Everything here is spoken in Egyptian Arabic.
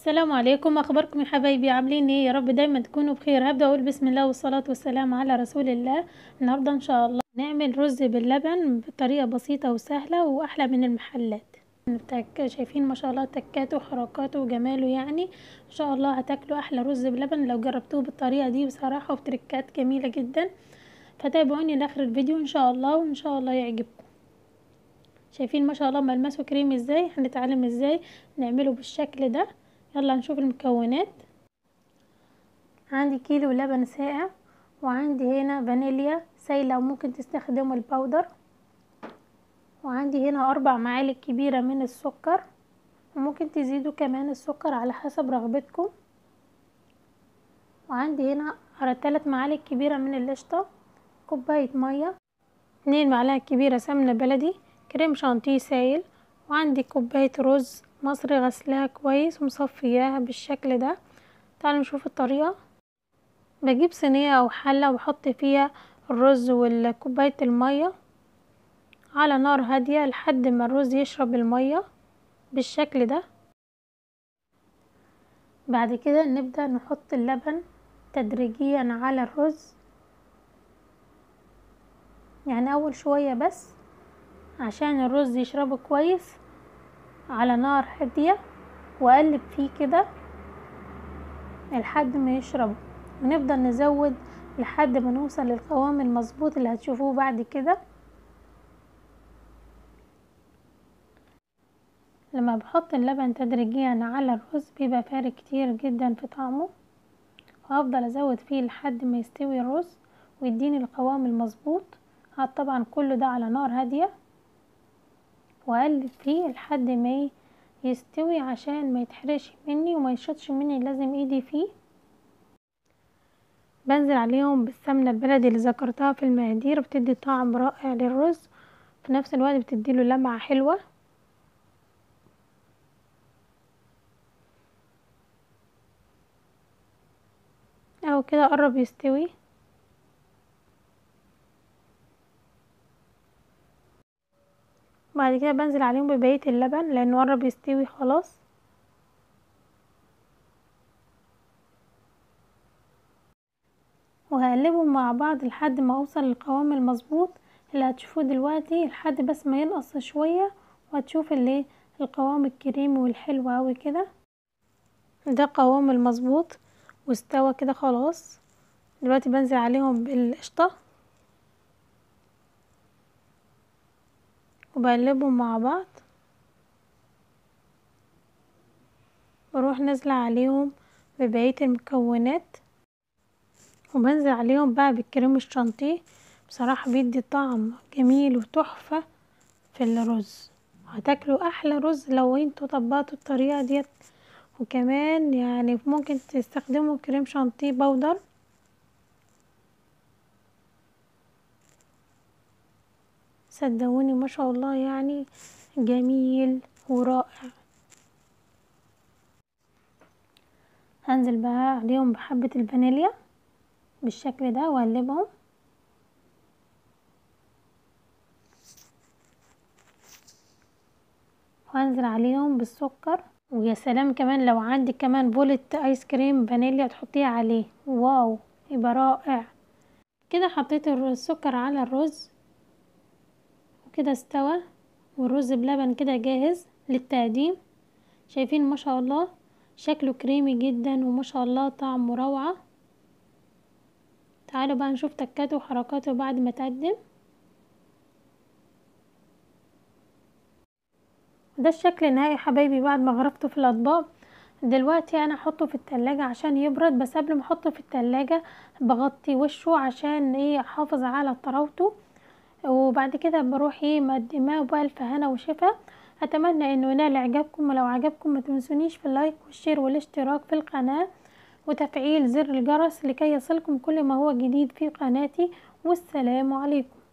السلام عليكم اخباركم يا حبايبي عاملين ايه يا رب دايما تكونوا بخير هبدا اقول بسم الله والصلاه والسلام على رسول الله النهارده ان شاء الله نعمل رز باللبن بطريقه بسيطه وسهله واحلى من المحلات التك- شايفين ما شاء الله تكاته وحركاته وجماله يعني ان شاء الله هتاكلوا احلى رز بلبن لو جربتوه بالطريقه دي بصراحه وبتركات جميله جدا فتابعوني لاخر الفيديو ان شاء الله وان شاء الله يعجبكم شايفين ما شاء الله ملمسه كريمي ازاي هنتعلم ازاي نعمله بالشكل ده يلا نشوف المكونات عندي كيلو لبن ساقع وعندي هنا فانيليا سايلة وممكن تستخدموا الباودر وعندي هنا اربع معالق كبيرة من السكر وممكن تزيدوا كمان السكر على حسب رغبتكم وعندي هنا على تلات معالق كبيرة من القشطة كوباية مية اتنين معلقة كبيرة سمنة بلدي كريم شانتيه سايل وعندي كوباية رز مصري غسلاها كويس ومصفياها بالشكل ده تعالوا نشوف الطريقة بجيب صينية او حلة واحط فيها الرز وكوباية المية على نار هادية لحد ما الرز يشرب المية بالشكل ده بعد كده نبدأ نحط اللبن تدريجيا على الرز يعني اول شوية بس عشان الرز يشربه كويس على نار هادية واقلب فيه كده لحد ما يشربه ونفضل نزود لحد ما نوصل للقوام المظبوط اللي هتشوفوه بعد كده لما بحط اللبن تدريجيا على الرز بيبقى فارق كتير جدا في طعمه وهفضل ازود فيه لحد ما يستوي الرز ويديني القوام المظبوط هحط طبعا كله ده على نار هاديه واقلب فيه لحد ما يستوي عشان ما يتحرقش مني وما يشطش مني لازم ايدي فيه بنزل عليهم بالسمنه البلدي اللي ذكرتها في المقادير بتدي طعم رائع للرز في نفس الوقت بتديله لمعه حلوه اهو كده قرب يستوي بعد كده بنزل عليهم ببقية اللبن لانه قرب يستوي خلاص وهقلبهم مع بعض لحد ما اوصل للقوام المظبوط اللي هتشوفوه دلوقتي لحد بس ما ينقص شوية وهتشوف اللي القوام الكريمي والحلو اوي كده ده قوام المظبوط واستوى كده خلاص دلوقتي بنزل عليهم بالقشطه وبقلبهم مع بعض بروح نازلة عليهم ببقية المكونات وبنزل عليهم بقى بالكريم الشانتيه بصراحة بيدي طعم جميل وتحفة في الرز هتاكلوا احلى رز لو انتوا طبقتوا الطريقة ديت وكمان يعني ممكن تستخدموا كريم شانتيه بودر صدقوني ما شاء الله يعني جميل ورائع هنزل بقى عليهم بحبة الفانيليا بالشكل ده واقلبهم وهنزل عليهم بالسكر ويا سلام كمان لو عندك كمان بولة ايس كريم فانيليا تحطيها عليه واو يبقى رائع كده حطيت السكر على الرز كده استوى والرز بلبن كده جاهز للتقديم شايفين ما شاء الله شكله كريمي جدا وما شاء الله طعمه روعة تعالوا بقى نشوف تكاته وحركاته بعد ما تقدم ده الشكل النهائي حبايبي بعد ما غرفته في الاطباق دلوقتي انا احطه في التلاجة عشان يبرد بس قبل ما احطه في التلاجة بغطي وشه عشان ايه احافظ على طراوته وبعد كده بروح ايه مقدماه بألف هنا وشفا اتمنى انه ينال اعجابكم ولو عجبكم ما تنسونيش في اللايك والشير والاشتراك في القناة وتفعيل زر الجرس لكي يصلكم كل ما هو جديد في قناتي والسلام عليكم